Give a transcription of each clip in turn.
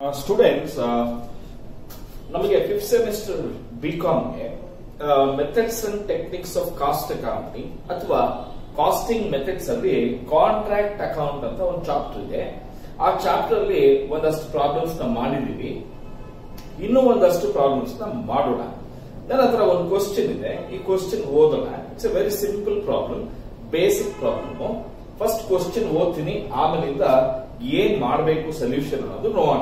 Students ನಮಗೆ fifth semester B ಕಾಮ್ಗೆ methods and techniques of cost accounting ಅಥವಾ costing methods ಅಲ್ಲಿ ಕಾಂಟ್ರಾಕ್ಟ್ ಅಕೌಂಟ್ ಅಂತ ಒಂದು ಚಾಪ್ಟರ್ ಇದೆ ಆ ಚಾಪ್ಟರ್ ಅಲ್ಲಿ ಒಂದಷ್ಟು ಪ್ರಾಬ್ಲಮ್ಸ್ ನ ಮಾಡಿದೀವಿ ಇನ್ನೂ ಒಂದಷ್ಟು ಪ್ರಾಬ್ಲಮ್ಸ್ ನ ಮಾಡೋಣ ನನ್ನ ಹತ್ರ ಒಂದು ಕ್ವಶನ್ ಇದೆ ಈ ಕ್ವಶನ್ ಓದೋಣ it's a very simple problem basic problem first question ಓದ್ತೀನಿ ಆಮೇಲಿಂದ ಏನ್ ಮಾಡಬೇಕು ಸೊಲ್ಯೂಷನ್ ಅನ್ನೋದು ನೋಡೋಣ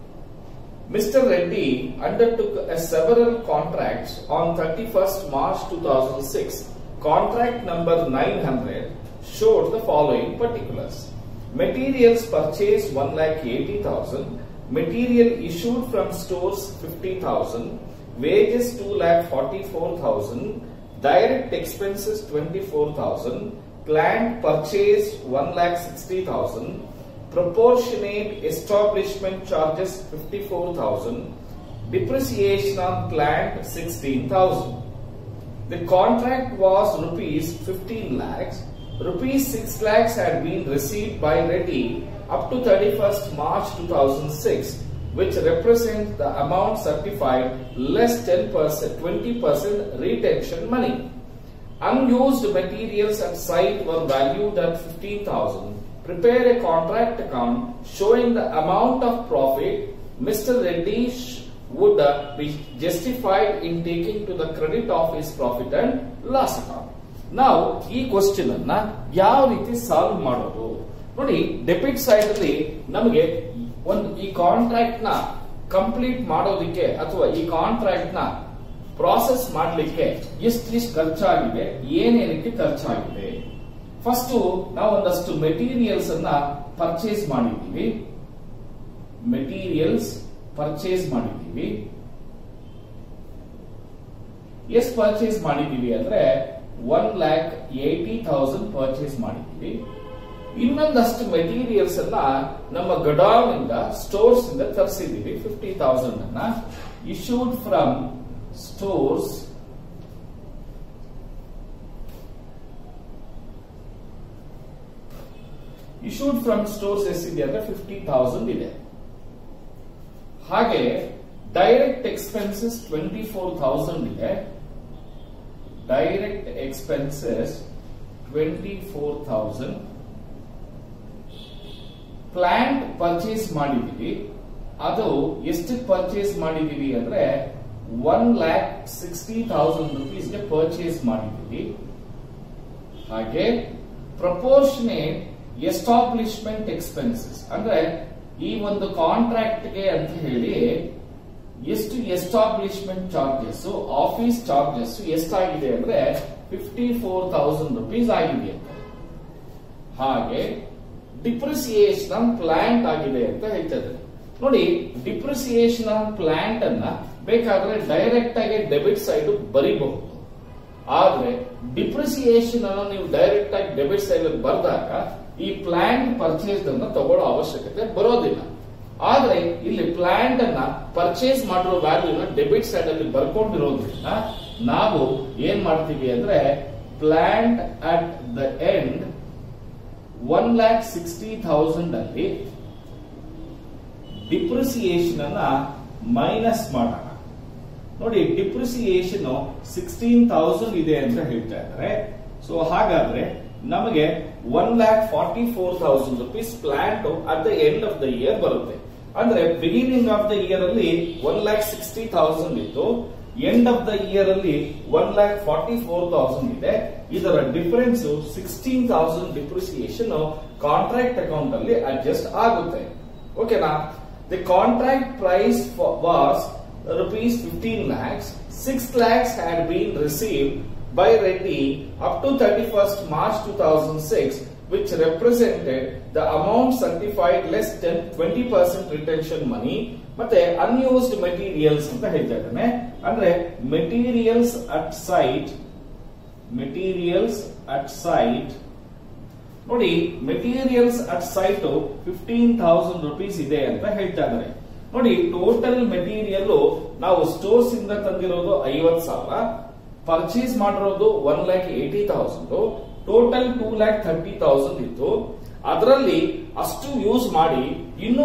Mr. Reddy undertook a several contracts on 31st March 2006. Contract number 900 showed the following particulars. Materials purchased 1,80,000, material issued from stores 50,000, wages 2,44,000, direct expenses 24,000, plant purchased 1,60,000, proportionate establishment charges 54,000, depreciation on plant 16,000. The contract was rupees 15 lakhs. Rupees 6 lakhs had been received by Reddy up to 31st March 2006, which represents the amount certified less 10%, 20% retention money. Unused materials at site were valued at 15,000 prepare a contract account showing the amount of profit Mr. Reddy would uh, be justified in taking to the credit of his profit and loss account. ನಾವು ಈ question ಅನ್ನ ಯಾವ ರೀತಿ solve ಮಾಡೋದು ನೋಡಿ debit side ಅಲ್ಲಿ ನಮಗೆ ಒಂದು ಈ ಕಾಂಟ್ರಾಕ್ಟ್ ನ ಕಂಪ್ಲೀಟ್ ಮಾಡೋದಕ್ಕೆ ಅಥವಾ ಈ ಕಾಂಟ್ರಾಕ್ಟ್ ನ ಪ್ರಾಸೆಸ್ ಮಾಡಲಿಕ್ಕೆ ಎಷ್ಟಿಷ್ಟು ಖರ್ಚಾಗಿದೆ ಏನೇನಕ್ಕೆ ಖರ್ಚಾಗಿದೆ ಫಸ್ಟ್ ನಾವು ಒಂದಷ್ಟು ಮೆಟೀರಿಯಲ್ಸ್ ಅನ್ನ ಪರ್ಚೇಸ್ ಮಾಡಿದ್ದೀವಿ ಮೆಟೀರಿಯಲ್ಸ್ ಪರ್ಚೇಸ್ ಮಾಡಿದ್ದೀವಿ ಎಷ್ಟು ಪರ್ಚೇಸ್ ಮಾಡಿದ್ದೀವಿ ಅಂದ್ರೆ one lakh eighty thousand purchase ಮಾಡಿದ್ದೀವಿ ಇನ್ನೊಂದಷ್ಟು ಮೆಟೀರಿಯಲ್ಸ್ ಅನ್ನ ನಮ್ಮ ಗಡಾನ್ ಇಂದ ಸ್ಟೋರ್ಸ್ ಇಂದ ತರಿಸಿದ್ದೀವಿ ಫಿಫ್ಟಿ ಥೌಸಂಡ್ ಅನ್ನ issued from stores issued from stores ಎಷ್ಟಿದೆ ಅಂದ್ರೆ ಫಿಫ್ಟಿ ಥೌಸಂಡ್ ಇದೆ ಹಾಗೆ direct expenses twenty four thousand ಇದೆ direct expenses twenty four thousand plant purchase ಮಾಡಿದೀವಿ ಅದು ಎಷ್ಟು ಪರ್ಚೇಸ್ ಮಾಡಿದೀವಿ ಅಂದ್ರೆ ಒನ್ ಲ್ಯಾಕ್ ಸಿಕ್ಸ್ಟಿ ಥೌಸಂಡ್ ರುಪೀಸ್ಗೆ ಪರ್ಚೇಸ್ ಮಾಡಿದೀವಿ ಹಾಗೆ ಪ್ರಪೋರ್ಷನೇಟ್ ಎಸ್ಟಾಬ್ಲಿಷ್ಮೆಂಟ್ ಎಕ್ಸ್ಪೆನ್ಸಸ್ ಅಂದ್ರೆ ಈ ಒಂದು ಕಾಂಟ್ರಾಕ್ಟ್ ಗೆ ಅಂತ ಹೇಳಿ ಎಷ್ಟು ಎಸ್ಟಾಬ್ಲಿಷ್ಮೆಂಟ್ ಚಾರ್ಜಸ್ ಆಫೀಸ್ ಚಾರ್ಜಸ್ ಎಷ್ಟಾಗಿದೆ ಅಂದ್ರೆ ಫಿಫ್ಟಿ ಫೋರ್ ಥೌಸಂಡ್ ರುಪೀಸ್ ಆಗಿದೆ ಅಂತ ಹಾಗೆ ಡಿಪ್ರಿಸಿಯೇಷನ್ ಆನ್ ಪ್ಲಾಂಟ್ ಆಗಿದೆ ಅಂತ ಹೇಳ್ತದೆ ನೋಡಿ ಡಿಪ್ರಿಸಿಯೇಷನ್ ಆನ್ ಪ್ಲಾಂಟ್ ಅನ್ನ ಬೇಕಾದ್ರೆ ಡೈರೆಕ್ಟ್ ಆಗಿ ಡೆಬಿಟ್ ಸೈಡ್ ಬರಿಬಹುದು ಆದ್ರೆ ಡಿಪ್ರಿಸಿಯೇಷನ್ ಅನ್ನು ನೀವು ಡೈರೆಕ್ಟ್ ಆಗಿ ಡೆಬಿಟ್ ಸೈಡ್ ಬರೆದಾಗ ಈ ಪ್ಲಾಂಟ್ ಪರ್ಚೇಸ್ ಅನ್ನ ತಗೊಳ್ಳೋ ಅವಶ್ಯಕತೆ ಬರೋದಿಲ್ಲ ಆದ್ರೆ ಇಲ್ಲಿ ಪ್ಲಾಂಟ್ ಅನ್ನ ಪರ್ಚೇಸ್ ಮಾಡಿರೋ ವ್ಯಾಲ್ಯೂನ ಡೆಬಿಟ್ ಸೈಡ್ ಅಲ್ಲಿ ಬರ್ಕೊಂಡಿರೋದ್ರಿಂದ ನಾವು ಏನ್ ಮಾಡ್ತೀವಿ ಅಂದ್ರೆ plant at the end one lakh sixty thousand ಅಲ್ಲಿ ಡಿಪ್ರಿಸಿಯೇಷನ್ ಅನ್ನ ಮೈನಸ್ ಮಾಡೋಣ ನೋಡಿ ಡಿಪ್ರಿಸಿಯೇಷನ್ ಸಿಕ್ಸ್ಟೀನ್ ಥೌಸಂಡ್ ಇದೆ ಅಂತ ಹೇಳ್ತಾ ಇದ್ದಾರೆ ಸೊ ಹಾಗಾದ್ರೆ ನಮಗೆ one lakh forty four thousand rupees plant at the end of the year ಬರುತ್ತೆ ಅಂದ್ರೆ ಬಿಗಿನಿಂಗ್ ಆಫ್ ದ ಇಯರ್ ಅಲ್ಲಿ ಒನ್ ಲ್ಯಾಕ್ ಸಿಕ್ಸ್ಟಿ ಥೌಸಂಡ್ ಇತ್ತು ಎಂಡ್ ಆಫ್ ದ ಇಯರ್ ಅಲ್ಲಿ one lakh forty four thousand ಇದೆ ಇದರ difference sixteen thousand depreciation contract account ಅಲ್ಲಿ adjust ಆಗುತ್ತೆ ಓಕೆನಾ the contract price was rupees 15 lakhs, 6 lakhs had been received by Reddy up to 31st March 2006, which represented the amount certified less than 20% retention money. ಮತ್ತೆ unused materials ಅಂತ ಹೇಳ್ತಾ ಇದ್ದಾನೆ ಅಂದ್ರೆ materials at site materials at site ನೋಡಿ materials at site fifteen thousand rupees ಇದೆ ಅಂತ ಹೇಳ್ತಾ ಇದ್ದಾರೆ ನೋಡಿ ಟೋಟಲ್ ಮೆಟೀರಿಯಲ್ ನಾವು ಸ್ಟೋರ್ಸ್ ಇಂದ ತಂದಿರೋದು ಐವತ್ ಸಾವಿರ ಪರ್ಚೇಸ್ ಮಾಡಿರೋದು one lakh eighty thousand total two lakh thirty thousand ಇತ್ತು ಅದರಲ್ಲಿ ಅಷ್ಟು ಯೂಸ್ ಮಾಡಿ ಇನ್ನೂ ಒಂದ್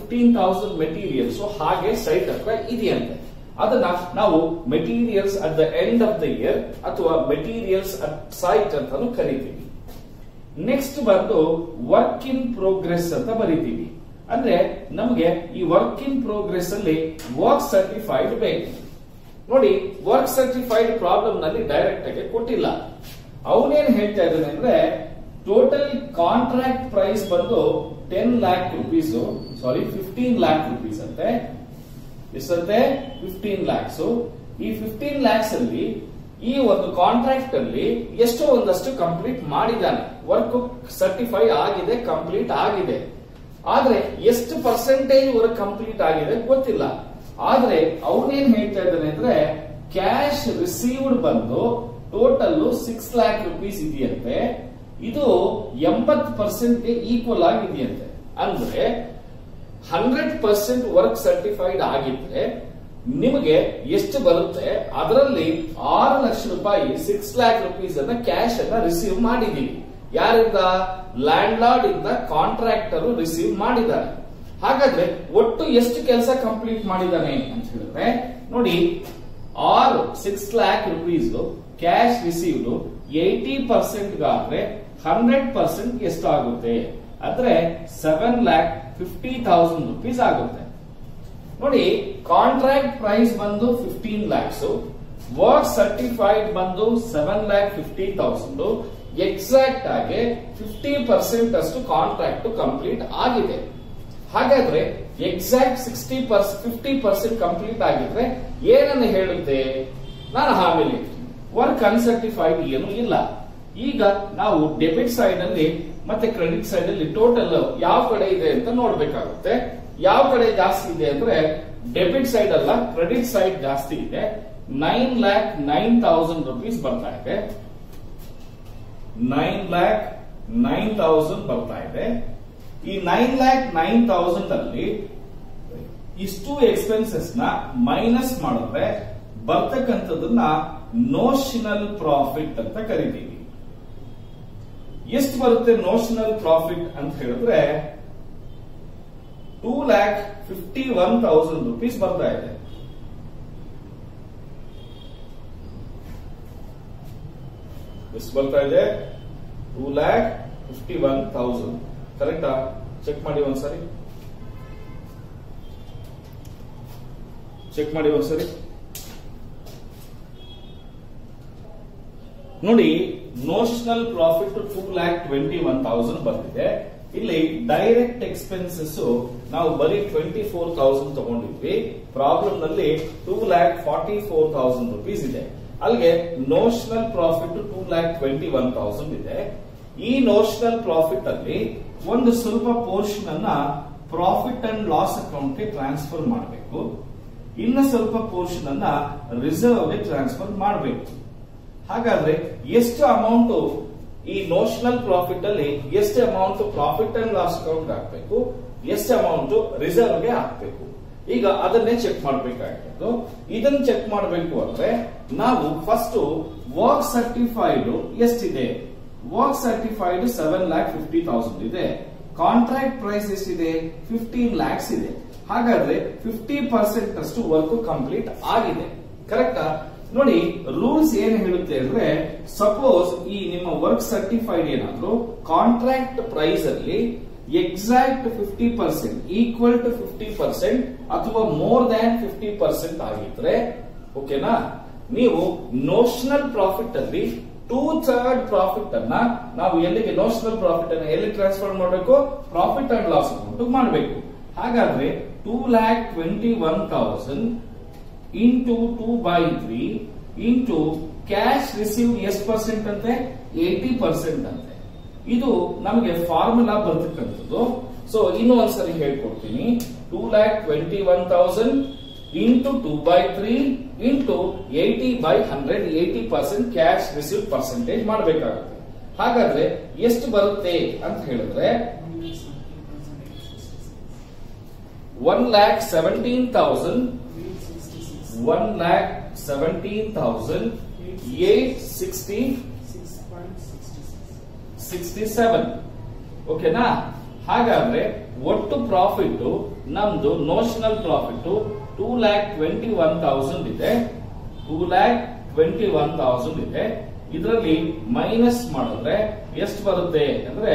ಫಿಫ್ಟೀನ್ ತೌಸಂಡ್ ಮೆಟೀರಿಯಲ್ಸ್ ಹಾಗೆ ಸೈಟ್ ಹತ್ರ ಇದೆಯಂತೆ ಅದನ್ನ ನಾವು materials at the end of the year ಅಥವಾ ಮೆಟೀರಿಯಲ್ಸ್ ಅಟ್ ಸೈಟ್ ಅಂತಾನು ಕರಿತೀವಿ ನೆಕ್ಸ್ಟ್ ಬಂದು ವರ್ಕ್ ಇನ್ ಪ್ರೋಗ್ರೆಸ್ ಅಂತ ಬರಿತೀವಿ ಅಂದ್ರೆ ನಮಗೆ ಈ ವರ್ಕ್ ಇನ್ ಪ್ರೋಗ್ರೆಸ್ ಅಲ್ಲಿ ವರ್ಕ್ ಸರ್ಟಿಫೈಡ್ ಬೇಕು ನೋಡಿ ವರ್ಕ್ ಸರ್ಟಿಫೈಡ್ ಪ್ರಾಬ್ಲಮ್ ನಲ್ಲಿ ಡೈರೆಕ್ಟ್ ಆಗಿ ಕೊಟ್ಟಿಲ್ಲ ಅವನೇನ್ ಹೇಳ್ತಾ ಇದ್ದಾನೆ ಅಂದ್ರೆ ಟೋಟಲ್ ಕಾಂಟ್ರಾಕ್ಟ್ ಪ್ರೈಸ್ ಬಂದು ten lakh rupees sorry fifteen lakh rupees ಅಂತೆ ಎಷ್ಟಂತೆ ಫಿಫ್ಟೀನ್ ಲ್ಯಾಕ್ಸ್ ಈ ಫಿಫ್ಟೀನ್ ಲ್ಯಾಕ್ಸ್ ಅಲ್ಲಿ ಈ ಒಂದು ಕಾಂಟ್ರಾಕ್ಟ್ ಅಲ್ಲಿ ಎಷ್ಟೋ ಒಂದಷ್ಟು ಕಂಪ್ಲೀಟ್ ಮಾಡಿದ್ದಾನೆ ವರ್ಕ್ ಸರ್ಟಿಫೈ ಆಗಿದೆ ಕಂಪ್ಲೀಟ್ ಆಗಿದೆ ಆದ್ರೆ ಎಷ್ಟು ಪರ್ಸೆಂಟೇಜ್ ವರ್ಕ್ ಕಂಪ್ಲೀಟ್ ಆಗಿದೆ ಗೊತ್ತಿಲ್ಲ ಆದ್ರೆ ಅವನೇನ್ ಹೇಳ್ತಾ ಇದ್ದಾನೆ ಅಂದ್ರೆ ಕ್ಯಾಶ್ ರಿಸೀವ್ಡ್ ಬಂದು ಟೋಟಲ್ ಸಿಕ್ಸ್ ಲ್ಯಾಕ್ ರುಪೀಸ್ ಇದೆಯಂತೆ ಇದು ಎಂಬತ್ ಪರ್ಸೆಂಟ್ ಈಕ್ವಲ್ ಆಗಿದೆಯಂತೆ ಅಂದ್ರೆ ಹಂಡ್ರೆಡ್ ಪರ್ಸೆಂಟ್ ವರ್ಕ್ ಸರ್ಟಿಫೈಡ್ ಆಗಿದ್ರೆ ನಿಮಗೆ ಎಷ್ಟು ಬರುತ್ತೆ ಅದರಲ್ಲಿ ಆರು ಲಕ್ಷ ರೂಪಾಯಿ ಸಿಕ್ಸ್ ಲ್ಯಾಕ್ ರುಪೀಸ್ ಅನ್ನ ಕ್ಯಾಶ್ ಅನ್ನ ರಿಸೀವ್ ಮಾಡಿದೀವಿ ಯಾರಿಂದ ಲ್ಯಾಂಡ್ ಲಾರ್ಡ್ ಇಂದ ಕಾಂಟ್ರಾಕ್ಟರ್ ರಿಸೀವ್ ಮಾಡಿದ್ದಾರೆ ಹಾಗಾದ್ರೆ ಒಟ್ಟು ಎಷ್ಟು ಕೆಲಸ ಕಂಪ್ಲೀಟ್ ಮಾಡಿದ್ದಾನೆ ಅಂತ ಹೇಳಿದ್ರೆ ನೋಡಿ ಆರು six lakh rupees cash received eighty percent ಆದ್ರೆ ಹಂಡ್ರೆಡ್ ಪರ್ಸೆಂಟ್ ಎಷ್ಟು ಆಗುತ್ತೆ ಅಂದ್ರೆ seven lakh fifty thousand rupees ಆಗುತ್ತೆ ನೋಡಿ ಕಾಂಟ್ರಾಕ್ಟ್ ಪ್ರೈಸ್ ಬಂದು ಫಿಫ್ಟೀನ್ ಲ್ಯಾಕ್ಸ್ ವರ್ಕ್ ಸರ್ಟಿಫೈಡ್ ಬಂದು seven lakh fifty thousand exact ಆಗಿ ಫಿಫ್ಟಿ ಪರ್ಸೆಂಟ್ ಅಷ್ಟು ಕಾಂಟ್ರಾಕ್ಟ್ ಕಂಪ್ಲೀಟ್ ಆಗಿದೆ ಹಾಗಾದ್ರೆ exact sixty per fifty percent complete ಆಗಿದ್ರೆ ಏನನ್ನು ಹೇಳುತ್ತೆ ನಾನು ಆಮೇಲೆ ವರ್ಕ್ ಅನ್ಸರ್ಟಿಫೈಡ್ ಏನು ಇಲ್ಲ ಈಗ ನಾವು ಡೆಬಿಟ್ ಸೈಡ್ ಅಲ್ಲಿ ಮತ್ತೆ ಕ್ರೆಡಿಟ್ ಸೈಡ್ ಅಲ್ಲಿ ಟೋಟಲ್ ಯಾವ ಕಡೆ ಇದೆ ಅಂತ ನೋಡ್ಬೇಕಾಗುತ್ತೆ ಯಾವ ಕಡೆ ಜಾಸ್ತಿ ಇದೆ ಅಂದ್ರೆ ಡೆಬಿಟ್ ಸೈಡ್ ಅಲ್ಲ ಕ್ರೆಡಿಟ್ ಸೈಡ್ ಜಾಸ್ತಿ ಇದೆ nine lakh nine thousand rupees ಬರ್ತಾ ಇದೆ ನೈನ್ ಲ್ಯಾಕ್ ನೈನ್ ತೌಸಂಡ್ ಬರ್ತಾ ಇದೆ ಈ ನೈನ್ ಲ್ಯಾಕ್ ನೈನ್ ತೌಸಂಡ್ ಅಲ್ಲಿ ಇಷ್ಟು ಎಕ್ಸ್ಪೆನ್ಸಸ್ ನ ಮೈನಸ್ ಮಾಡಿದ್ರೆ ಬರ್ತಕ್ಕಂಥದನ್ನ ನೋಷನಲ್ ಪ್ರಾಫಿಟ್ ಅಂತ ಕರಿತೀವಿ ಎಷ್ಟು ಬರುತ್ತೆ ನೋಷನಲ್ ಪ್ರಾಫಿಟ್ ಅಂತ ಹೇಳಿದ್ರೆ two lakh fifty one thousand rupees ಬರ್ತಾ ಇದೆ ಎಷ್ಟು ಬರ್ತಾ ಇದೆ two lakh fifty one thousand ಕರೆಕ್ಟಾ ಚೆಕ್ ಮಾಡಿ ಒಂದ್ಸರಿ ಚೆಕ್ ಮಾಡಿ ಒಂದ್ಸರಿ ನೋಡಿ notional profit two lakh twenty one thousand ಬಂದಿದೆ ಇಲ್ಲಿ ಡೈರೆಕ್ಟ್ ಎಕ್ಸ್ಪೆನ್ಸಸ್ ನಾವು ಬರೀ ಟ್ವೆಂಟಿ ಫೋರ್ ತೌಸಂಡ್ ತಗೊಂಡಿದ್ವಿ ಪ್ರಾಬ್ಲಮ್ ನಲ್ಲಿ two lakh forty four thousand rupees ಇದೆ ಅಲ್ಲಿಗೆ notional profit two lakh twenty one thousand ಇದೆ ಈ ನೋಷನಲ್ ಪ್ರಾಫಿಟ್ ಅಲ್ಲಿ ಒಂದು ಸ್ವಲ್ಪ ಪೋರ್ಷನ್ ಅನ್ನ ಪ್ರಾಫಿಟ್ ಅಂಡ್ ಲಾಸ್ ಅಕೌಂಟ್ಗೆ ಟ್ರಾನ್ಸ್ಫರ್ ಮಾಡಬೇಕು ಇನ್ನು ಸ್ವಲ್ಪ ಪೋರ್ಷನ್ ಅನ್ನ ರಿಸರ್ವ್ಗೆ ಟ್ರಾನ್ಸ್ಫರ್ ಮಾಡಬೇಕು ಹಾಗಾದ್ರೆ ಎಷ್ಟು ಅಮೌಂಟ್ ಈ ನೋಷನಲ್ ಪ್ರಾಫಿಟ್ ಅಲ್ಲಿ ಎಷ್ಟು amount profit and loss account ಹಾಕ್ಬೇಕು ಎಷ್ಟು ಅಮೌಂಟ್ ರಿಸರ್ವ್ಗೆ ಹಾಕ್ಬೇಕು ಈಗ ಅದನ್ನೇ ಚೆಕ್ ಮಾಡಬೇಕಾಗಿತ್ತು ಇದನ್ನ ಚೆಕ್ ಮಾಡಬೇಕು ಅಂದ್ರೆ ನಾವು ಫಸ್ಟ್ ವರ್ಕ್ ಸರ್ಟಿಫೈಡ್ ಎಷ್ಟಿದೆ work certified seven lakh fifty thousand ಇದೆ ಕಾಂಟ್ರಾಕ್ಟ್ ಪ್ರೈಸ್ ಎಷ್ಟಿದೆ ಫಿಫ್ಟೀನ್ ಲ್ಯಾಕ್ಸ್ ಇದೆ ಹಾಗಾದ್ರೆ ಫಿಫ್ಟಿ ಪರ್ಸೆಂಟ್ ಅಷ್ಟು ವರ್ಕ್ ಕಂಪ್ಲೀಟ್ ಆಗಿದೆ ಕರೆಕ್ಟಾ ನೋಡಿ ರೂಲ್ಸ್ ಏನ್ ಹೇಳುತ್ತೆ ಅಂದ್ರೆ ಸಪೋಸ್ ಈ ನಿಮ್ಮ ವರ್ಕ್ ಸರ್ಟಿಫೈಡ್ ಏನಾದ್ರು ಕಾಂಟ್ರಾಕ್ಟ್ ಪ್ರೈಸ್ ಅಲ್ಲಿ exact fifty percent equal to fifty percent ಅಥವಾ ಮೋರ್ ದ್ಯಾನ್ ಫಿಫ್ಟಿ ಪರ್ಸೆಂಟ್ ಆಗಿದ್ರೆ ಓಕೆನಾ ನೀವು ನೋಷನಲ್ ಪ್ರಾಫಿಟ್ ಅಲ್ಲಿ ಟೂ ಥರ್ಡ್ ಪ್ರಾಫಿಟ್ ಅನ್ನ ನಾವು ಎಲ್ಲಿಗೆ ನೋಷನಲ್ ಪ್ರಾಫಿಟ್ ಅನ್ನ ಎಲ್ಲಿ ಟ್ರಾನ್ಸ್ಫರ್ ಮಾಡಬೇಕು ಪ್ರಾಫಿಟ್ ಅಂಡ್ ಲಾಸ್ ಅಕೌಂಟ್ ಮಾಡಬೇಕು ಹಾಗಾದ್ರೆ two lakh twenty one thousand into two by three into cash receive ಎಷ್ಟು ಪರ್ಸೆಂಟ್ ಅಂತೆ ಏಟಿ ಪರ್ಸೆಂಟ್ ಅಂತೆ ಇದು ನಮಗೆ ಫಾರ್ಮುಲಾ ಬರ್ತಕ್ಕಂಥದ್ದು ಸೊ ಇನ್ನೂ ಒಂದ್ಸರಿ ಹೇಳ್ಕೊಡ್ತೀನಿ two lakh twenty one thousand into two by three into eighty by hundred eighty percent cash receive percentage ಮಾಡಬೇಕಾಗುತ್ತೆ ಹಾಗಾದ್ರೆ ಎಷ್ಟು ಬರುತ್ತೆ ಅಂತ ಹೇಳಿದ್ರೆ one lakh seventeen thousand one lakh seventeen thousand eight sixty sixty seven ಓಕೆನಾ ಹಾಗಾದ್ರೆ ಒಟ್ಟು ಪ್ರಾಫಿಟ್ ನಮ್ದು notional profit two lakh twenty one thousand ಇದೆ two lakh twenty one thousand ಇದೆ ಇದರಲ್ಲಿ ಮೈನಸ್ ಮಾಡಿದ್ರೆ ಎಷ್ಟು ಬರುತ್ತೆ ಅಂದ್ರೆ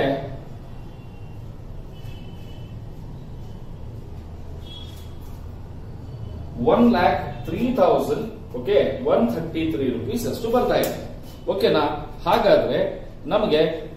one lakh three thousand okay one thirty three rupees ಅಷ್ಟು ಬರ್ತಾ ಇದೆ ಓಕೆನಾ ಹಾಗಾದ್ರೆ ನಮಗೆ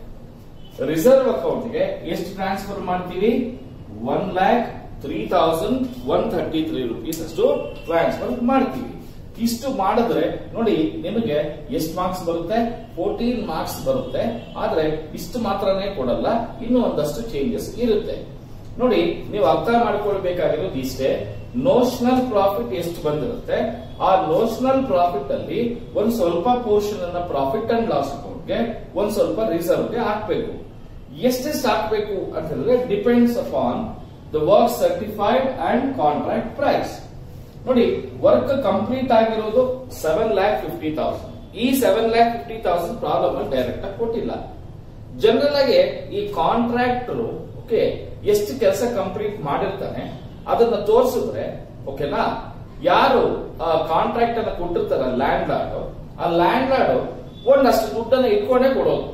ರಿಸರ್ವ್ ಅಕೌಂಟ್ಗೆ ಎಷ್ಟು ಟ್ರಾನ್ಸ್ಫರ್ ಮಾಡ್ತೀವಿ one lakh three thousand one thirty three rupees ಅಷ್ಟು ಟ್ರಾನ್ಸ್ಫರ್ ಮಾಡ್ತೀವಿ ಇಷ್ಟು ಮಾಡಿದ್ರೆ ನೋಡಿ ನಿಮಗೆ ಎಷ್ಟು ಮಾರ್ಕ್ಸ್ ಬರುತ್ತೆ ಫೋರ್ಟೀನ್ ಮಾರ್ಕ್ಸ್ ಬರುತ್ತೆ ಆದ್ರೆ ಇಷ್ಟು ಮಾತ್ರನೇ ಕೊಡಲ್ಲ ಇನ್ನು ಒಂದಷ್ಟು ಚೇಂಜಸ್ ಇರುತ್ತೆ ನೋಡಿ ನೀವು ಅರ್ಥ ಮಾಡ್ಕೊಳ್ಬೇಕಾಗಿರೋದು ಇಷ್ಟೇ ನೋಷನಲ್ ಪ್ರಾಫಿಟ್ ಎಷ್ಟು ಬಂದಿರುತ್ತೆ ಆ ನೋಷನಲ್ ಪ್ರಾಫಿಟ್ ಅಲ್ಲಿ ಒಂದ್ ಸ್ವಲ್ಪ ಪೋರ್ಷನ್ ಅನ್ನ ಪ್ರಾಫಿಟ್ ಅಂಡ್ ಲಾಸ್ ಅಕೌಂಟ್ಗೆ ಒಂದ್ ಸ್ವಲ್ಪ ರಿಸರ್ವ್ ಗೆ ಹಾಕ್ಬೇಕು ಎಷ್ಟೆಷ್ಟು ಹಾಕ್ಬೇಕು ಅಂತ ಹೇಳಿದ್ರೆ depends upon the work certified and contract price ನೋಡಿ ವರ್ಕ್ ಕಂಪ್ಲೀಟ್ ಆಗಿರೋದು ಸೆವೆನ್ ಲ್ಯಾಕ್ ಫಿಫ್ಟಿ ತೌಸಂಡ್ ಈ seven lakh fifty thousand problem direct ಆಗಿ ಕೊಟ್ಟಿಲ್ಲ ಜನರಲ್ ಆಗಿ ಈ ಕಾಂಟ್ರಾಕ್ಟರ್ ಓಕೆ ಎಷ್ಟು ಕೆಲಸ ಕಂಪ್ಲೀಟ್ ಮಾಡಿರ್ತಾನೆ ಅದನ್ನ ತೋರಿಸಿದ್ರೆ ಓಕೆನಾ ಯಾರು ಕಾಂಟ್ರಾಕ್ಟ್ ಅನ್ನ ಕೊಟ್ಟಿರ್ತಾರ ಲ್ಯಾಂಡ್ ಲಾರ್ಡ್ ಆ ಲ್ಯಾಂಡ್ ಲಾರ್ಡ್ ಒಂದಷ್ಟು ದುಡ್ಡನ್ನ ಇಟ್ಕೊಂಡೇ ಕೊಡೋದು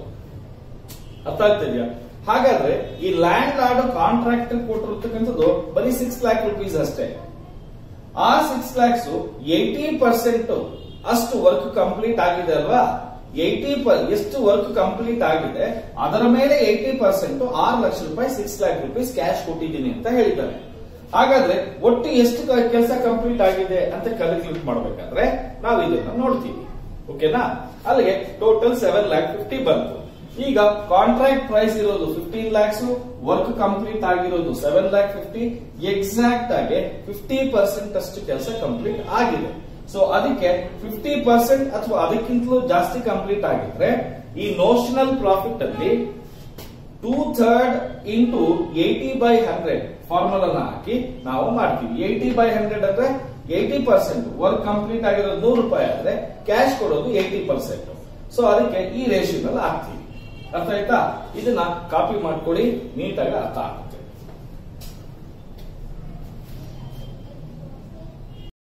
ಅರ್ಥ ಆಗ್ತಿದ್ಯಾ ಹಾಗಾದ್ರೆ ಈ ಲ್ಯಾಂಡ್ ಲಾರ್ಡ್ ಕಾಂಟ್ರಾಕ್ಟರ್ ಕೊಟ್ಟಿರ್ತಕ್ಕಂಥದ್ದು ಬರೀ ಸಿಕ್ಸ್ ಲ್ಯಾಕ್ ರುಪೀಸ್ ಅಷ್ಟೇ ಆ ಸಿಕ್ಸ್ ಲ್ಯಾಕ್ಸ್ ಏಯ್ಟಿ ಪರ್ಸೆಂಟ್ ಅಷ್ಟು ವರ್ಕ್ ಕಂಪ್ಲೀಟ್ ಆಗಿದೆ ಅಲ್ವಾ ಏಯ್ಟಿ ಎಷ್ಟು ವರ್ಕ್ ಕಂಪ್ಲೀಟ್ ಆಗಿದೆ ಅದರ ಮೇಲೆ ಏಯ್ಟಿ ಪರ್ಸೆಂಟ್ ಆರು ಲಕ್ಷ ರೂಪಾಯಿ ಸಿಕ್ಸ್ ಲ್ಯಾಕ್ ರುಪೀಸ್ ಕ್ಯಾಶ್ ಕೊಟ್ಟಿದ್ದೀನಿ ಅಂತ ಹೇಳಿದ್ದಾರೆ ಹಾಗಾದ್ರೆ ಒಟ್ಟು ಎಷ್ಟು ಕೆಲಸ ಕಂಪ್ಲೀಟ್ ಆಗಿದೆ ಅಂತ ಕ್ಯಾಲ್ಕುಲೇಟ್ ಮಾಡಬೇಕಾದ್ರೆ ನಾವು ಇದನ್ನ ನೋಡ್ತೀವಿ ಓಕೆನಾ ಅಲ್ಲಿಗೆ ಟೋಟಲ್ ಸೆವೆನ್ ಲ್ಯಾಕ್ ಫಿಫ್ಟಿ ಬಂತು ಈಗ ಕಾಂಟ್ರಾಕ್ಟ್ ಪ್ರೈಸ್ ಇರೋದು ಫಿಫ್ಟೀನ್ ಲ್ಯಾಕ್ಸ್ ವರ್ಕ್ ಕಂಪ್ಲೀಟ್ ಆಗಿರೋದು ಸೆವೆನ್ ಲ್ಯಾಕ್ ಫಿಫ್ಟಿ ಎಕ್ಸಾಕ್ಟ್ ಆಗಿ ಫಿಫ್ಟಿ ಪರ್ಸೆಂಟ್ ಅಷ್ಟು ಕೆಲಸ ಕಂಪ್ಲೀಟ್ ಆಗಿದೆ ಸೊ ಅದಕ್ಕೆ ಫಿಫ್ಟಿ ಪರ್ಸೆಂಟ್ ಅಥವಾ ಅದಕ್ಕಿಂತಲೂ ಜಾಸ್ತಿ ಕಂಪ್ಲೀಟ್ ಆಗಿದ್ರೆ ಈ ನೋಷನಲ್ ಪ್ರಾಫಿಟ್ ಅಲ್ಲಿ two third into eighty by hundred ಫಾರ್ಮುಲಾನ ಹಾಕಿ ನಾವು ಮಾಡ್ತೀವಿ ಏಯ್ಟಿ ಬೈ ಹಂಡ್ರೆಡ್ ಅಂದ್ರೆ ಏಯ್ಟಿ ಪರ್ಸೆಂಟ್ ವರ್ಕ್ ಕಂಪ್ಲೀಟ್ ಆಗಿರೋದು ನೂರು ರೂಪಾಯಿ ಆದ್ರೆ ಕ್ಯಾಶ್ ಕೊಡೋದು ಏಯ್ಟಿ ಪರ್ಸೆಂಟ್ ಸೊ ಅದಕ್ಕೆ ಈ ರೇಷಿಯೋನಲ್ಲಿ ಹಾಕ್ತೀವಿ ಅರ್ಥ ಆಯ್ತಾ ಇದನ್ನ ಕಾಪಿ ಮಾಡ್ಕೊಳ್ಳಿ ನೀಟಾಗಿ ಅರ್ಥ ಆಗ್ತದೆ